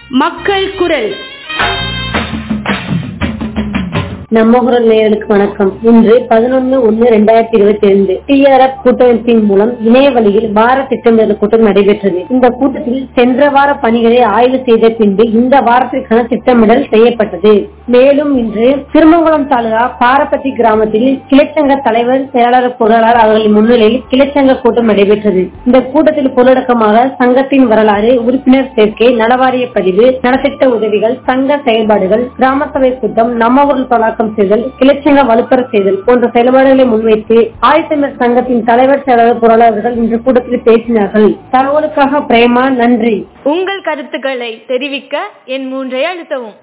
மக்கள் குரல் நம்ம குரல் நேயர்களுக்கு வணக்கம் இன்று பதினொன்னு ஒன்னு ரெண்டாயிரத்தி இருபத்தி ரெண்டு டிஆர்எஃப் கூட்டமைப்பின் மூலம் இணைய வழியில் வார திட்டமிடல் கூட்டம் நடைபெற்றது இந்த கூட்டத்தில் சென்ற வார பணிகளை ஆய்வு செய்த பின்பு இந்த வாரத்திற்கான திட்டமிடல் செய்யப்பட்டது மேலும் இன்று திருமங்கலம் தாலுகா பாரப்பட்டி கிராமத்தில் கிளைச்சங்க தலைவர் செயலாளர் பொருளாளர் அவர்களின் முன்னிலையில் கிளைச்சங்க கூட்டம் நடைபெற்றது இந்த கூட்டத்தில் பொருளடக்கமாக சங்கத்தின் வரலாறு உறுப்பினர் சேர்க்கை நலவாரிய பதிவு நலத்திட்ட உதவிகள் சங்க செயல்பாடுகள் கிராம சபை கூட்டம் நம்ம ஊரில் பழாக்கம் செய்தல் கிளைச்சங்க வலுப்பெற செய்தல் போன்ற செயல்பாடுகளை முன்வைத்து ஆயத்தமிழர் சங்கத்தின் தலைவர் செயலாளர் பொருளாளர்கள் இன்று கூட்டத்தில் பேசினார்கள் தகவலுக்காக பிரேமா நன்றி உங்கள் கருத்துக்களை தெரிவிக்க என் மூன்றை அழுத்தவும்